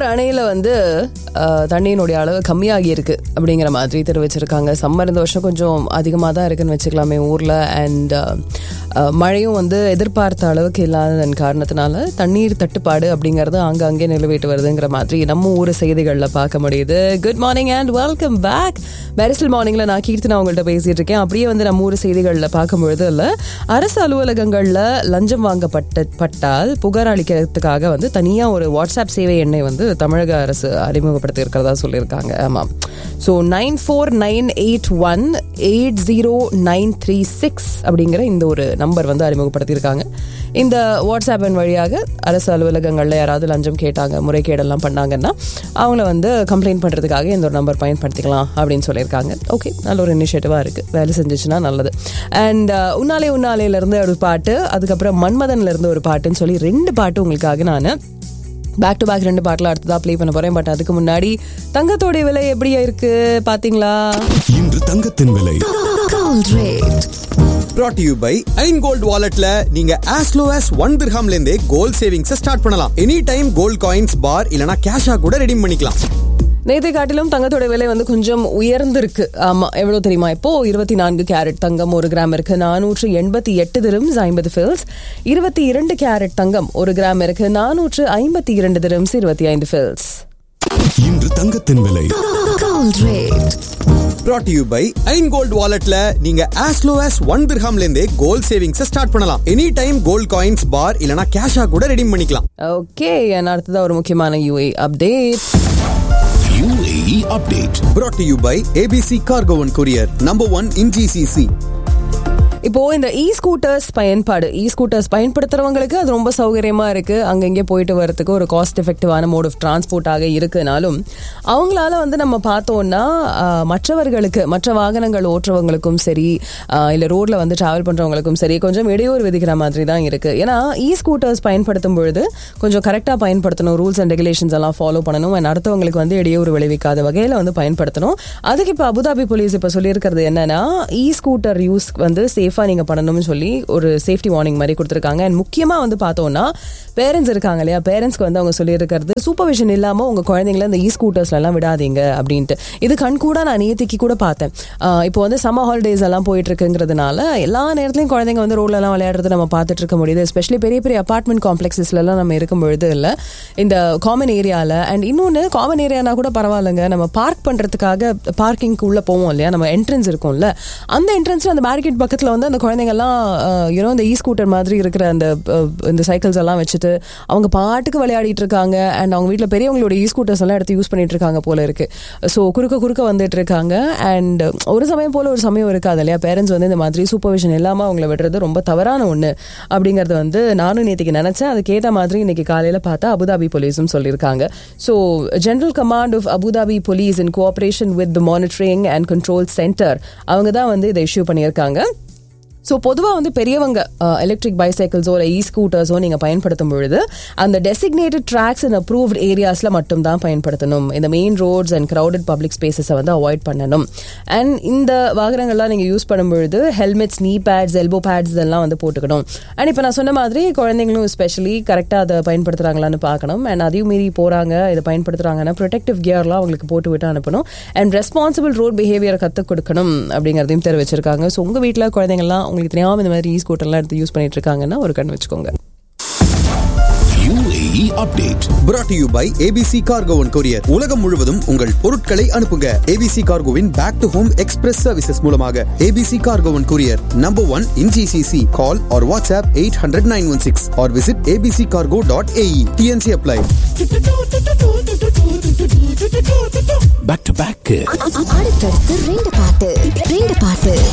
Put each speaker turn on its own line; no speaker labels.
திருப்பூர் அணையில வந்து அஹ், தண்ணியினுடைய அளவு கம்மியாகி இருக்கு அப்படிங்கிற மாதிரி தெரிவிச்சிருக்காங்க சம்மர் இந்த வருஷம் கொஞ்சம் அதிகமாக தான் இருக்குன்னு வச்சுக்கலாமே ஊர்ல அண்ட் மழையும் வந்து எதிர்பார்த்த அளவுக்கு இல்லாததன் காரணத்தினால தண்ணீர் தட்டுப்பாடு அப்படிங்கிறது ஆங்காங்கே நிலவிட்டு வருதுங்கிற மாதிரி நம்ம ஊர் செய்திகளில் பார்க்க முடியுது good morning and welcome back மெரிசல் மார்னிங்ல நான் கீர்த்தனா உங்கள்கிட்ட பேசிட்டு இருக்கேன் அப்படியே வந்து நம்ம ஊர் செய்திகளில் பார்க்கும்பொழுது இல்லை அரசு அலுவலகங்களில் லஞ்சம் வாங்கப்பட்ட பட்டால் புகார் அளிக்கிறதுக்காக வந்து தனியாக ஒரு வாட்ஸ்அப் சேவை எண்ணை வந்து தமிழக அரசு அறிமுகப்படுத்தி இருக்கிறதா சொல்லியிருக்காங்க ஆமாம் so nine four nine eight one eight zero nine three six அப்படிங்கிற இந்த ஒரு நம்பர் வந்து அறிமுகப்படுத்தியிருக்காங்க இந்த வாட்ஸ்அப் எண் வழியாக அரசு அலுவலகங்களில் யாராவது லஞ்சம் கேட்டாங்க முறைகேடெல்லாம் பண்ணாங்கன்னா அவங்கள வந்து கம்ப்ளைண்ட் பண்ணுறதுக்காக இந்த ஒரு நம்பர் பயன்படுத்திக்கலாம் அப்படின்னு சொல்லியிருக்காங்க ஓகே நல்ல ஒரு இனிஷியேட்டிவாக இருக்குது வேலை செஞ்சுச்சுன்னா நல்லது அண்ட் உன்னாலே உன்னாலேலேருந்து ஒரு பாட்டு அதுக்கப்புறம் மன்மதன்லேருந்து ஒரு பாட்டுன்னு சொல்லி ரெண்டு பாட்டு உங்களுக்காக நான் பேக் டு பேக் ரெண்டு பாட்டில் அடுத்ததாக ப்ளே பண்ண போகிறேன் பட் அதுக்கு முன்னாடி தங்கத்தோடைய விலை எப்படியா இருக்கு பார்த்தீங்களா
இன்று தங்கத்தின் விலை
Gold rate.
brought to you by Ain gold வாலெட்ல நீங்க as low as ஒன் திர்ஹாம்ல இருந்தே கோல்ட் சேவிங்ஸ் ஸ்டார்ட் பண்ணலாம் any time gold coins bar இல்லனா கேஷா கூட ரெடீம் பண்ணிக்கலாம்
நேற்றை காட்டிலும் தங்கத்தோட விலை வந்து கொஞ்சம் உயர்ந்திருக்கு ஆமா எவ்வளவு தெரியுமா இப்போ இருபத்தி நான்கு கேரட் தங்கம் ஒரு கிராம் இருக்கு நானூற்று எண்பத்தி எட்டு திரம்ஸ் ஐம்பது ஃபில்ஸ் இருபத்தி இரண்டு கேரட் தங்கம் ஒரு கிராம் இருக்கு நானூற்று ஐம்பத்தி இரண்டு திரம்ஸ் இருபத்தி ஐந்து ஃபில்ஸ்
இன்று தங்கத்தின் விலை
Gold rate.
brought to you by Ain gold வாலெட்ல நீங்க as low as ஒன் திர்ஹாம்ல இருந்தே கோல்ட் சேவிங்ஸ் ஸ்டார்ட் பண்ணலாம் any time gold coins bar இல்லனா கேஷா கூட ரெடீம் பண்ணிக்கலாம்
ஓகே அடுத்ததா ஒரு முக்கியமான UAE update
UAE update
brought to you by ABC cargo one courier number one in GCC
இப்போ இந்த இ ஸ்கூட்டர்ஸ் பயன்பாடு இ ஸ்கூட்டர்ஸ் பயன்படுத்துறவங்களுக்கு அது ரொம்ப சௌகரியமா இருக்கு அங்கங்கே போயிட்டு வரதுக்கு ஒரு காஸ்ட் எஃபெக்டிவான மோட் ஆஃப் டிரான்ஸ்போர்ட்டாக இருக்குனாலும் அவங்களால வந்து நம்ம பார்த்தோம்னா ஆஹ், மற்றவர்களுக்கு மற்ற வாகனங்கள் ஓட்டுறவங்களுக்கும் சரி ஆஹ், இல்ல ரோட்ல வந்து டிராவல் பண்றவங்களுக்கும் சரி கொஞ்சம் இடையூறு விதிக்கிற மாதிரி தான் இருக்கு ஏன்னா இ ஸ்கூட்டர்ஸ் பயன்படுத்தும் பொழுது கொஞ்சம் கரெக்டாக பயன்படுத்தணும் ரூல்ஸ் அண்ட் ரெகுலேஷன்ஸ் எல்லாம் ஃபாலோ பண்ணணும் and அடுத்தவங்களுக்கு வந்து இடையூறு விளைவிக்காத வகையில் வந்து பயன்படுத்தணும் அதுக்கு இப்போ அபுதாபி போலீஸ் இப்போ சொல்லியிருக்கிறது என்னன்னா இ ஸ்கூட்டர் யூஸ் வந்து சேஃபாக நீங்கள் பண்ணணும்னு சொல்லி ஒரு சேஃப்டி வார்னிங் மாதிரி கொடுத்துருக்காங்க அண்ட் முக்கியமாக வந்து பார்த்தோம்னா பேரண்ட்ஸ் இருக்காங்க இல்லையா பேரண்ட்ஸ்க்கு வந்து அவங்க சொல்லியிருக்கிறது சூப்பர்விஷன் இல்லாமல் உங்கள் குழந்தைங்கள இந்த இ ஸ்கூட்டர்ஸ்லாம் விடாதீங்க அப்படின்ட்டு இது கண் கூட நான் நேத்திக்கு கூட பார்த்தேன் ஆஹ் இப்போ வந்து சம்மர் ஹாலிடேஸ் எல்லாம் போயிட்டு இருக்குங்கிறதுனால எல்லா நேரத்துலையும் குழந்தைங்க வந்து ரோட்லலாம் விளையாடுறது நம்ம பார்த்துட்டு இருக்க முடியுது எஸ்பெஷலி பெரிய பெரிய அபார்ட்மெண்ட் காம்ப்ளெக்ஸஸ்லாம் நம்ம இருக்கும் பொழுது இல்லை இந்த காமன் ஏரியாவில் அண்ட் இன்னொன்று காமன் ஏரியானா கூட பரவாயில்லைங்க நம்ம பார்க் பண்ணுறதுக்காக பார்க்கிங்க்கு உள்ளே போவோம் இல்லையா நம்ம என்ட்ரன்ஸ் இருக்கும்ல அந்த என்ட்ரன்ஸில் அந்த பேரிகேட் பக்கத்தில் வந்து அந்த குழந்தைங்கெல்லாம் யூனோ இந்த இ ஸ்கூட்டர் மாதிரி இருக்கிற அந்த அஹ், இந்த சைக்கிள்ஸ் எல்லாம் வச்சுட்டு அவங்க பாட்டுக்கு விளையாடிட்டு இருக்காங்க அண்ட் அவங்க வீட்டில் பெரியவங்களோட இ ஸ்கூட்டர்ஸ் எல்லாம் எடுத்து யூஸ் பண்ணிட்டு இருக்காங்க போல இருக்கு ஸோ குறுக்க குறுக்க வந்துட்டு இருக்காங்க அண்ட் ஒரு சமயம் போல ஒரு சமயம் இருக்காது இல்லையா பேரண்ட்ஸ் வந்து இந்த மாதிரி சூப்பர்விஷன் இல்லாமல் அவங்கள விடுறது ரொம்ப தவறான ஒன்று அப்படிங்கிறது வந்து நானும் நேற்றுக்கு நினச்சேன் அதுக்கேற்ற மாதிரி இன்னைக்கு காலையில் பார்த்தா அபுதாபி போலீஸும் சொல்லியிருக்காங்க so general command of Abu Dhabi police in cooperation with the monitoring and control centre அவங்க தான் வந்து இதை இஷ்யூ பண்ணியிருக்காங்க ஸோ பொதுவாக வந்து பெரியவங்க எலக்ட்ரிக் பைசைக்கிள்ஸோ இல்லை இ ஸ்கூட்டர்ஸோ நீங்கள் பயன்படுத்தும் பொழுது அந்த டெசிக்னேட்டட் ட்ராக்ஸ் அண்ட் அப்ரூவ்ட் ஏரியாஸில் மட்டும்தான் பயன்படுத்தணும் இந்த main roads and crowded public ஸ்பேசஸை வந்து அவாய்ட் பண்ணணும் அண்ட் இந்த வாகனங்கள்லாம் நீங்கள் யூஸ் பண்ணும் பொழுது ஹெல்மெட்ஸ் நீ பேட்ஸ் எல்போ பேட்ஸ் இதெல்லாம் வந்து போட்டுக்கணும் அண்ட் இப்போ நான் சொன்ன மாதிரி குழந்தைங்களும் ஸ்பெஷலி கரெக்டாக அதை பயன்படுத்துகிறாங்களான்னு பார்க்கணும் அண்ட் அதையும் மீறி போகிறாங்க இதை பயன்படுத்துகிறாங்கன்னா ப்ரொடெக்டிவ் கியர்லாம் அவங்களுக்கு போட்டு விட்டு அனுப்பணும் அண்ட் ரெஸ்பான்சிபிள் ரோட் பிஹேவியரை கற்றுக் கொடுக்கணும் அப்படிங்கிறதையும் தெரிவிச்சிருக்காங்க ஸோ உங்கள் வீட்டில் குழந்தைங்கள்லாம் உங்களுக்கு தெரியாமல் இந்த மாதிரி இ ஸ்கூட்டர்லாம் எடுத்து யூஸ் பண்ணிட்டு இருக்காங்கன்னா ஒரு கண் வச்சுக்கோங்க
UAE update
brought to you by ABC cargo one courier உலகம் முழுவதும் உங்கள் பொருட்களை அனுப்புங்க ஏபிசி கார்கோவின் back to home express services மூலமாக ABC cargo one courier number one in GCC call or WhatsApp eight hundred nine one six or visit ABC cargo dot AE TNC apply
back to back
அடுத்தடுத்து ரெண்டு பாட்டு ரெண்டு பாட்டு